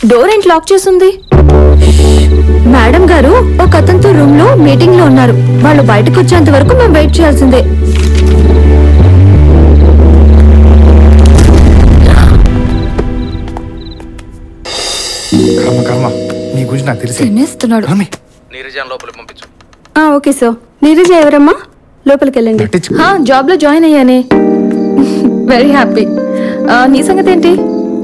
Door ఏంటి lock చేసింది madam గారు ఒక అతనితో రూమ్ లో మీటింగ్ లో ఉన్నారు వాళ్ళు బయటకు వచ్చేంత వరకు మేము వెయిట్ చేయాల్సిందే కర్మ కర్మ నీ గురించి నాకు తెలిసి తినేస్తున్నాడు నీరజాన్ లోపలికి పంపించు ఓకే సార్ నీరజ ఎవరమ్మా లోపలికి వెళ్ళండి నటించు. జాబ్ లో జాయిన్ అయ్యానే వెరీ హ్యాపీ నీ సంగతి ఏంటి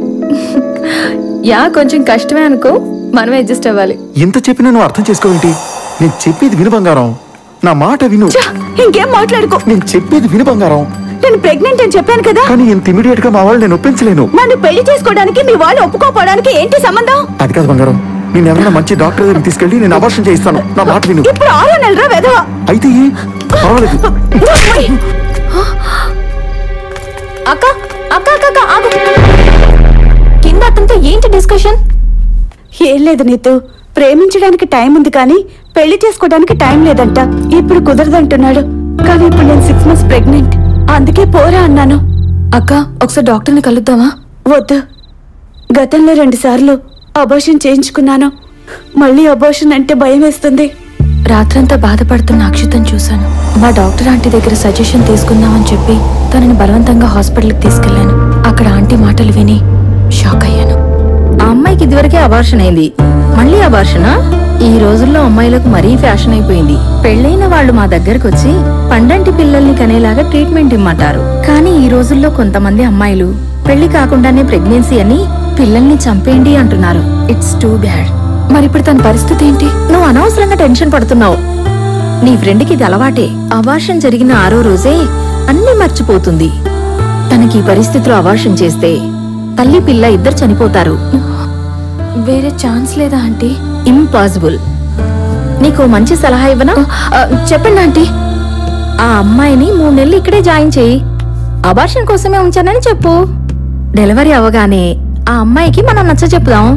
యా కొంచెం కష్టమే అనుకో మనమే అడ్జస్ట్ అవ్వాలి ఎంత చెప్పినా నువ్వు అర్థం చేసుకోవేంటి నేను చెప్పేది విను బంగారం నా మాట విను ఇంకేం మాట్లాడుకో నేను చెప్పేది విను బంగారం నేను ప్రెగ్నెంట్ అని చెప్పాను కదా కానీ ఇంత ఇమీడియట్ గా మా వాళ్ళు నేను ఒప్పించలేను నన్ను పెళ్లి చేసుకోవడానికి మీ వాళ్ళు ఒప్పుకోపోవడానికి ఏంటి సంబంధం అది కాదు బంగారం నేను ఎవరైనా మంచి డాక్టర్ దగ్గరికి తీసుకెళ్ళి నేను అబార్షన్ చేయిస్తాను నా మాట విను ఇప్పుడు ఆరో నెలరా వెధవ అయితే ఏ? పర్వాలేదు అక్క అక్క అక్క అక్క, ఆగు కింద అతనితో ఏంటి డిస్కషన్ ఏం లేదు నీతు ప్రేమించడానికి టైం ఉంది కానీ పెళ్లి చేసుకోవడానికి టైం లేదంట ఇప్పుడు కుదరదంటున్నాడు కానీ ఇప్పుడు నేను సిక్స్ మంత్స్ ప్రెగ్నెంట్ అందుకే పోరా అన్నాను అక్క ఒకసారి డాక్టర్ని కలుద్దామా వద్దు గతంలో రెండు సార్లు అబోషన్ చేయించుకున్నాను మళ్ళీ అబోషన్ అంటే భయం వేస్తుంది రాత్రంతా బాధపడుతున్న అక్షితను చూశాను మా డాక్టర్ ఆంటీ దగ్గర సజెషన్ తీసుకుందామని చెప్పి తనని బలవంతంగా హాస్పిటల్కి తీసుకెళ్లాను అక్కడ ఆంటీ మాటలు విని షాక్ అయ్యాను ఆ అమ్మాయికి ఇదివరకే అబార్షన్ అయింది మళ్ళీ అబార్షనా ఈ రోజుల్లో అమ్మాయిలకు మరీ ఫ్యాషన్ అయిపోయింది పెళ్ళైన వాళ్ళు మా దగ్గరకు వచ్చి పండంటి పిల్లల్ని కనేలాగా ట్రీట్మెంట్ ఇమ్మంటారు కానీ ఈ రోజుల్లో కొంతమంది అమ్మాయిలు పెళ్లి కాకుండానే ప్రెగ్నెన్సీ అని పిల్లల్ని చంపేయండి అంటున్నారు ఇట్స్ టూ బ్యాడ్ మరి ఇప్పుడు తన పరిస్థితి ఏంటి నువ్వు అనవసరంగా టెన్షన్ పడుతున్నావు నీ ఫ్రెండ్కి ఇది అలవాటే అవార్షన్ జరిగిన ఆరో రోజే అన్నీ మర్చిపోతుంది తనకి ఈ పరిస్థితిలో అవార్షన్ చేస్తే తల్లి పిల్ల ఇద్దరు చనిపోతారు వేరే ఛాన్స్ లేదా ఆంటీ ఇంపాసిబుల్ నీకు మంచి సలహా ఇవ్వనా ఆ, చెప్పండి ఆంటీ ఆ అమ్మాయిని మూడు నెలలు ఇక్కడే జాయిన్ చేయి అబార్షన్ కోసమే ఉంచానని చెప్పు డెలివరీ అవగానే ఆ అమ్మాయికి మనం నచ్చ చెప్పుదాం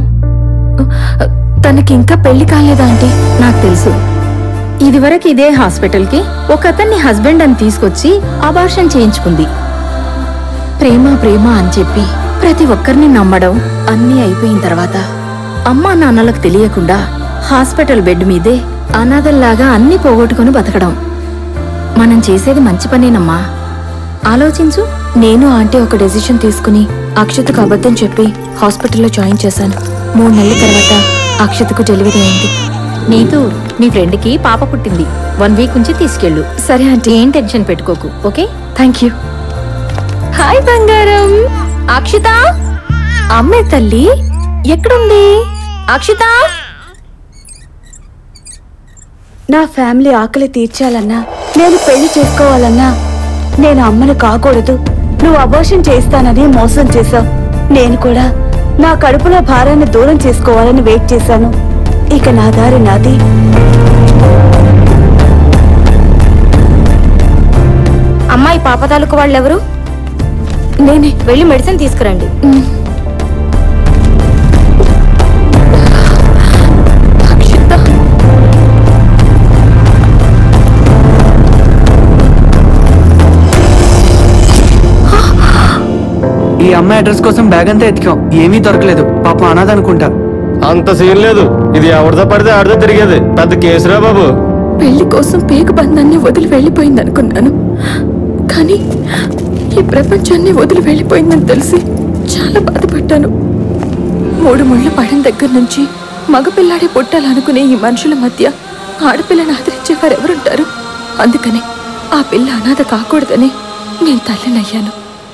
తనకి ఇంకా పెళ్లి కాలేదా ఆంటీ నాకు తెలుసు ఇదివరకు ఇదే హాస్పిటల్కి ఒక అతన్ని హస్బెండ్ అని తీసుకొచ్చి అబార్షన్ చేయించుకుంది ప్రేమ ప్రేమ అని చెప్పి ప్రతి ఒక్కరిని నమ్మడం అన్నీ అయిపోయిన తర్వాత అమ్మా నాన్నలకు తెలియకుండా హాస్పిటల్ బెడ్ మీదే అనాథల్లాగా అన్ని పోగొట్టుకుని బతకడం మనం చేసేది మంచి పనేనమ్మా ఆలోచించు నేను ఆంటీ ఒక డెసిషన్ తీసుకుని అక్షతకు అబద్ధం చెప్పి హాస్పిటల్లో జాయిన్ చేశాను మూడు నెలల తర్వాత అక్షతకు డెలివరీ అయింది నీతు మీ ఫ్రెండ్కి పాప పుట్టింది వన్ వీక్ నుంచి తీసుకెళ్ళు సరే ఆంటీ ఏం టెన్షన్ పెట్టుకోకు ఓకే థ్యాంక్ యూ హాయ్ బంగారం అక్షిత అమ్మే తల్లి ఎక్కడుంది అక్షిత నా ఫ్యామిలీ ఆకలి తీర్చాలన్నా నేను పెళ్లి చేసుకోవాలన్నా నేను అమ్మను కాకూడదు నువ్వు అబోషన్ చేస్తానని మోసం చేశావు నేను కూడా నా కడుపులో భారాన్ని దూరం చేసుకోవాలని వెయిట్ చేశాను ఇక నా దారి నాది అమ్మాయి పాప తాలూకు వాళ్ళెవరు నేనే వెళ్ళి మెడిసిన్ తీసుకురండి అక్షిత ఈ అమ్మాయి అడ్రస్ కోసం బ్యాగ్ అంతా ఎతికాం ఏమీ దొరకలేదు పాపం అనాథ అనుకుంటా అంత సీన్ లేదు ఇది ఎవరితో పడితే ఆడితో తిరిగేది పెద్ద కేసురా బాబు పెళ్లి కోసం పేగు బంధాన్ని వదిలి వెళ్ళిపోయింది అనుకున్నాను కానీ ఈ ప్రపంచాన్ని వదిలి వెళ్ళిపోయిందని తెలిసి చాలా బాధపడ్డాను మూడు ముళ్ళు పడిన దగ్గర నుంచి మగపిల్లాడే పుట్టాలనుకునే ఈ మనుషుల మధ్య ఆడపిల్లని ఆదరించేవారు ఎవరుంటారు అందుకని ఆ పిల్ల అనాథ కాకూడదని నేను తల్లినయ్యాను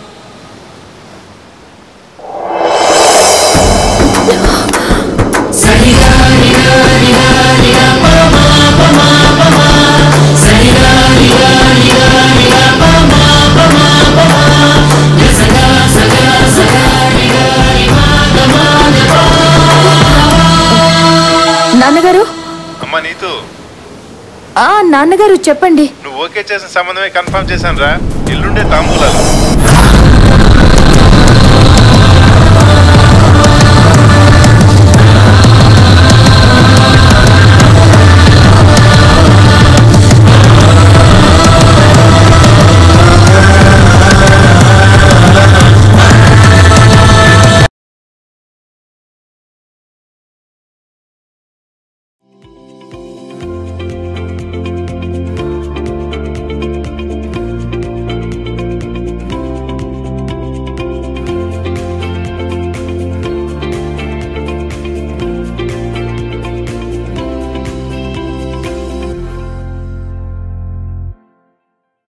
నాన్నగారు అమ్మా నీతు ఆ నాన్నగారు చెప్పండి నువ్వు ఓకే చేసిన సంబంధమే కన్ఫర్మ్ చేశాను రా ఎల్లుండే తాంబూలాలు